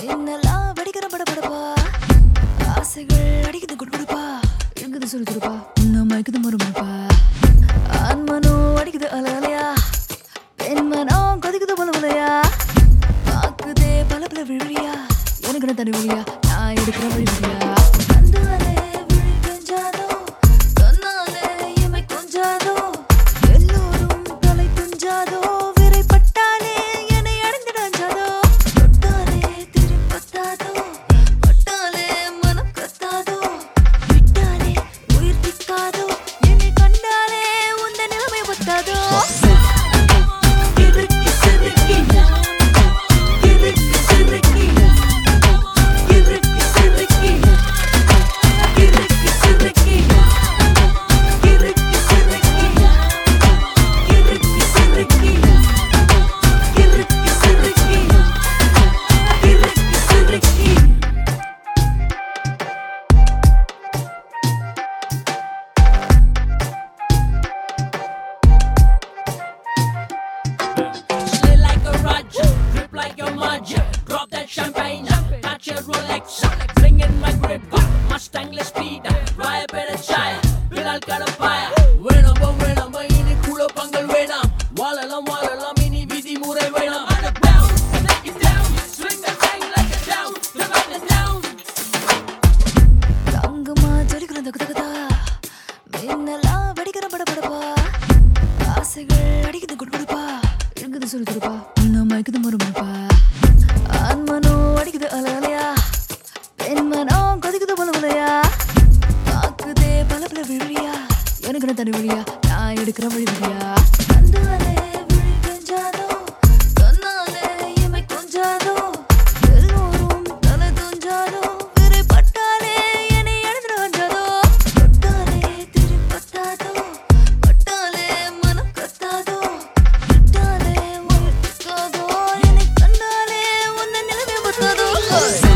என்னெல்லாம் வெடிக்கிற படபடப்பா ஆசைகள் அடிக்குது குடுகுடுப்பா இருக்குது சுறுசுறுப்பா உன்ன மயக்குது மறுமறுப்பா ஆன்மனோ அடிக்குது அலையா பெண்மனோ கொதிக்குது போல போலையா பாக்குதே பல பல விழியா எனக்கு தனி வழியா நான் எடுக்கிற வழி வழியா கண்டாலே விழி கொஞ்சாதோ சொன்னாலே இமை கொஞ்சாதோ எல்லோரும் தலை துஞ்சாதோ விரைப்பட்டாலே என்னை அடைந்திடாஞ்சாதோ தொட்டாலே திருப்பத்தாதோ பட்டாலே மனம் கத்தாதோ விட்டாலே உயிர் திக்காதோ என்னை கண்டாலே உந்த நிலைமை பத்தாதோ கிறுக்கி சிறுக்கி கிறுக்கி சிறுக்கி கிறுக்கி சிறுக்கி கிறுக்கி சிறுக்கி கிறுக்கி சிறுக்கி கிறுக்கி சிறுக்கி கிறுக்கி சிறுக்கி கிறுக்கி சிறுக்கி Slay like a Roger, grip like your Marger. Drop that champagne, touch your Rolex. Bring in my grip, Mustang speed. Ride better child, விழால் கடப்பாய வேணாம் வேணாம் இனி குழ பங்கல் வேணாம் வாழலாம் வாழலாம் இனி விதிமுறை வேணாம் Under bound, take it down, swing that thing like a down, divide it down. தங்கமா ஜொலிக்கிற தகு தகுதா மின்னலா வெடிக்கிற படபடப்பா ஆசைகள் அடிக்குது குடுகுடுப்பா இருக்குது சுறுசுறுப்பா உன்ன மயக்குது மறுமறுப்பா ஆன்மனோ அடிக்குது அலையா பெண்மனோ கொதிக்குது போல போலையா பாக்குதே பல பல விழியா எனக்கு தனி வழியா நான் எடுக்கிற வழி வழியா கண்டாலே விழி கொஞ்சாதோ சொன்னாலே இமை கொஞ்சாதோ எல்லோரும் தலை துஞ்சாதோ விரைப்பட்டாலே என்னை எழுந்துட வஞ்சாதோ தொட்டாலே திருப்பத்தாதோ பட்டாலே மனம் கத்தாதோ விட்டாலே உயிர் திக்காதோ என்னை கண்டாலே உன்னை நிலைமை பத்தாதோ